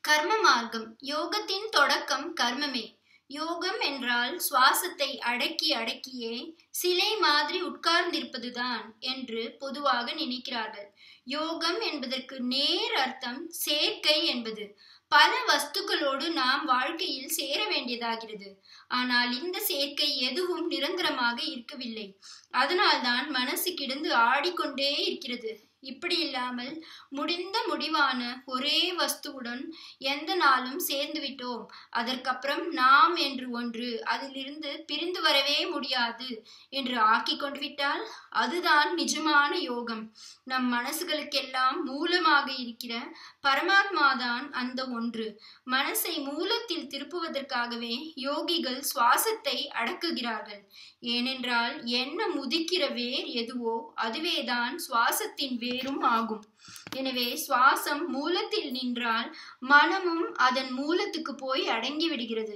கர்ம மார்க்கம் யோகத்தின் தொடக்கம் கர்மமே யோகம் என்றால் சுவாசத்தை அடக்கி அடக்கியே சிலை மாதிரி உட்கார்ந்திருப்பதுதான் என்று பொதுவாக நினைக்கிறார்கள் யோகம் என்பதற்கு நேர் அர்த்தம் சேர்க்கை என்பது பல வஸ்துக்களோடு நாம் வாழ்க்கையில் சேர வேண்டியதாகிறது ஆனால் இந்த சேர்க்கை எதுவும் நிரந்தரமாக இருக்கவில்லை அதனால்தான் மனசு கிடந்து ஆடிக்கொண்டே இருக்கிறது இப்படி இல்லாமல் முடிந்த முடிவான ஒரே வஸ்துவுடன் எந்த நாளும் சேர்ந்து விட்டோம் அதற்கப்புறம் நாம் என்று ஒன்று அதிலிருந்து பிரிந்து வரவே முடியாது என்று ஆக்கி கொண்டு விட்டால் அதுதான் நிஜமான யோகம் நம் மனசுகளுக்கெல்லாம் மூலமாக இருக்கிற பரமாத்மாதான் அந்த ஒன்று மனசை மூலத்தில் திருப்புவதற்காகவே யோகிகள் சுவாசத்தை அடக்குகிறார்கள் ஏனென்றால் எண்ணம் உதிக்கிற வேர் எதுவோ அதுவேதான் சுவாசத்தின் வேரும் ஆகும் எனவே சுவாசம் மூலத்தில் நின்றால் மனமும் அதன் மூலத்துக்கு போய் அடங்கி விடுகிறது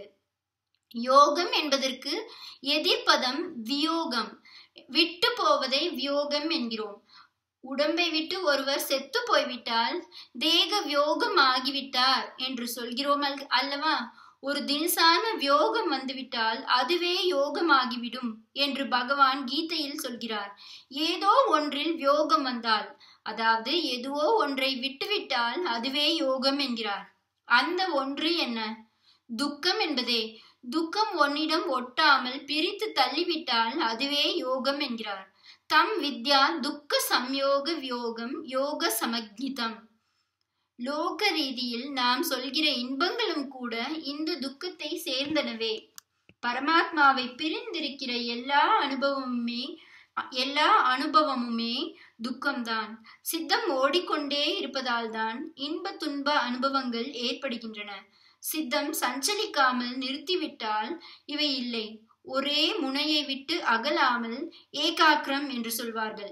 யோகம் என்பதற்கு எதிர்ப்பதம் வியோகம் விட்டு போவதை வியோகம் என்கிறோம் உடம்பை விட்டு ஒருவர் செத்து போய்விட்டால் தேக வியோகம் ஆகிவிட்டார் என்று சொல்கிறோம் அல்லவா ஒரு தினசான வியோகம் வந்துவிட்டால் அதுவே யோகமாகிவிடும் என்று பகவான் கீதையில் சொல்கிறார் ஏதோ ஒன்றில் வியோகம் வந்தால் அதாவது எதுவோ ஒன்றை விட்டுவிட்டால் அதுவே யோகம் என்கிறார் அந்த ஒன்று என்ன துக்கம் என்பதே துக்கம் ஒன்னிடம் ஒட்டாமல் பிரித்து தள்ளிவிட்டால் அதுவே யோகம் என்கிறார் தம் வித்யா துக்க சம்யோக வியோகம் யோக சமக்னிதம் லோக ரீதியில் நாம் சொல்கிற இன்பங்களும் கூட இந்த துக்கத்தை சேர்ந்தனவே பரமாத்மாவை பிரிந்திருக்கிற எல்லா அனுபவமுமே எல்லா அனுபவமுமே துக்கம்தான் சித்தம் ஓடிக்கொண்டே இருப்பதால் தான் இன்ப துன்ப அனுபவங்கள் ஏற்படுகின்றன சித்தம் சஞ்சலிக்காமல் நிறுத்திவிட்டால் இவை இல்லை ஒரே முனையை விட்டு அகலாமல் ஏகாக்கிரம் என்று சொல்வார்கள்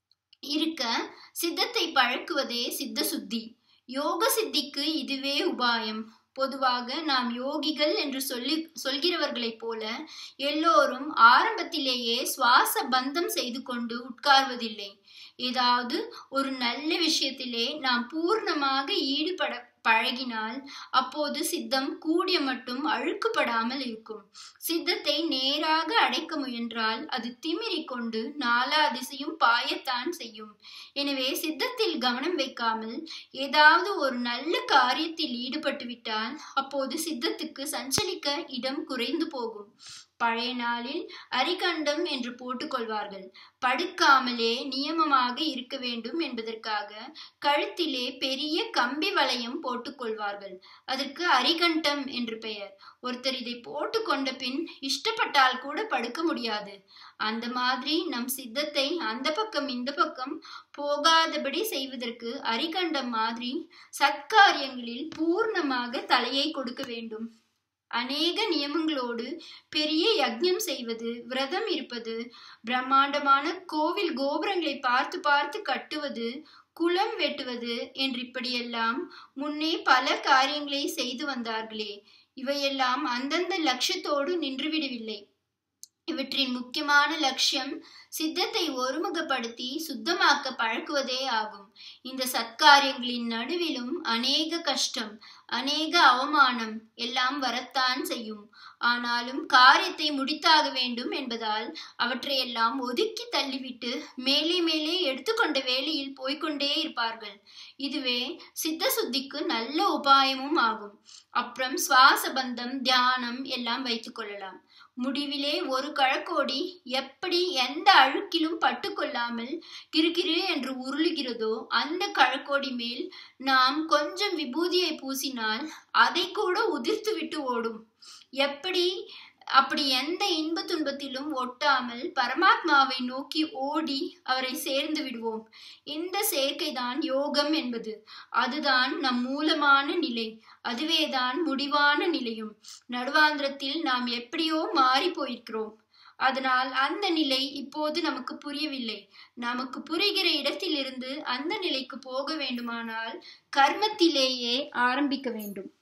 இருக்க சித்தத்தை பழக்குவதே சித்த சுத்தி யோக சித்திக்கு இதுவே உபாயம் பொதுவாக நாம் யோகிகள் என்று சொல்லி சொல்கிறவர்களைப் போல எல்லோரும் ஆரம்பத்திலேயே சுவாச பந்தம் செய்து கொண்டு உட்கார்வதில்லை ஏதாவது ஒரு நல்ல விஷயத்திலே நாம் பூர்ணமாக ஈடுபட பழகினால் அப்போது சித்தம் கூடிய மட்டும் அழுக்குப்படாமல் இருக்கும் சித்தத்தை நேராக அடைக்க முயன்றால் அது திமிரி கொண்டு நாலா திசையும் பாயத்தான் செய்யும் எனவே சித்தத்தில் கவனம் வைக்காமல் ஏதாவது ஒரு நல்ல காரியத்தில் ஈடுபட்டு விட்டால் அப்போது சித்தத்துக்கு சஞ்சலிக்க இடம் குறைந்து போகும் பழைய நாளில் அரிகண்டம் என்று போட்டுக்கொள்வார்கள் படுக்காமலே நியமமாக இருக்க வேண்டும் என்பதற்காக கழுத்திலே பெரிய கம்பி வளையம் போட்டுக்கொள்வார்கள் அதற்கு அரிகண்டம் என்று பெயர் ஒருத்தர் இதை போட்டு கொண்ட பின் இஷ்டப்பட்டால் கூட படுக்க முடியாது அந்த மாதிரி நம் சித்தத்தை அந்த பக்கம் இந்த பக்கம் போகாதபடி செய்வதற்கு அரிகண்டம் மாதிரி சத்காரியங்களில் பூர்ணமாக தலையை கொடுக்க வேண்டும் அநேக நியமங்களோடு பெரிய யஜ்ஞம் செய்வது விரதம் இருப்பது பிரம்மாண்டமான கோவில் கோபுரங்களை பார்த்து பார்த்து கட்டுவது குளம் வெட்டுவது என்று இப்படியெல்லாம் முன்னே பல காரியங்களை செய்து வந்தார்களே இவையெல்லாம் அந்தந்த லட்சியத்தோடு நின்றுவிடவில்லை இவற்றின் முக்கியமான லட்சியம் சித்தத்தை ஒருமுகப்படுத்தி சுத்தமாக்க பழக்குவதே ஆகும் இந்த சத்காரியங்களின் நடுவிலும் அநேக கஷ்டம் அநேக அவமானம் எல்லாம் வரத்தான் செய்யும் ஆனாலும் காரியத்தை முடித்தாக வேண்டும் என்பதால் அவற்றையெல்லாம் ஒதுக்கி தள்ளிவிட்டு மேலே மேலே எடுத்துக்கொண்ட வேலையில் போய்கொண்டே இருப்பார்கள் இதுவே சித்த சுத்திக்கு நல்ல உபாயமும் ஆகும் அப்புறம் சுவாச பந்தம் தியானம் எல்லாம் வைத்துக் கொள்ளலாம் முடிவிலே ஒரு கழக்கோடி எப்படி எந்த அழுக்கிலும் பட்டுக்கொள்ளாமல் கிருகிரு என்று உருளுகிறதோ அந்த கழக்கோடி மேல் நாம் கொஞ்சம் விபூதியை பூசினால் அதை கூட உதிர்த்து விட்டு ஓடும் எப்படி அப்படி எந்த இன்ப துன்பத்திலும் ஒட்டாமல் பரமாத்மாவை நோக்கி ஓடி அவரை சேர்ந்து விடுவோம் இந்த சேர்க்கைதான் யோகம் என்பது அதுதான் நம் மூலமான நிலை அதுவேதான் முடிவான நிலையும் நடுவாந்திரத்தில் நாம் எப்படியோ மாறி போயிருக்கிறோம் அதனால் அந்த நிலை இப்போது நமக்கு புரியவில்லை நமக்கு புரிகிற இடத்திலிருந்து அந்த நிலைக்கு போக வேண்டுமானால் கர்மத்திலேயே ஆரம்பிக்க வேண்டும்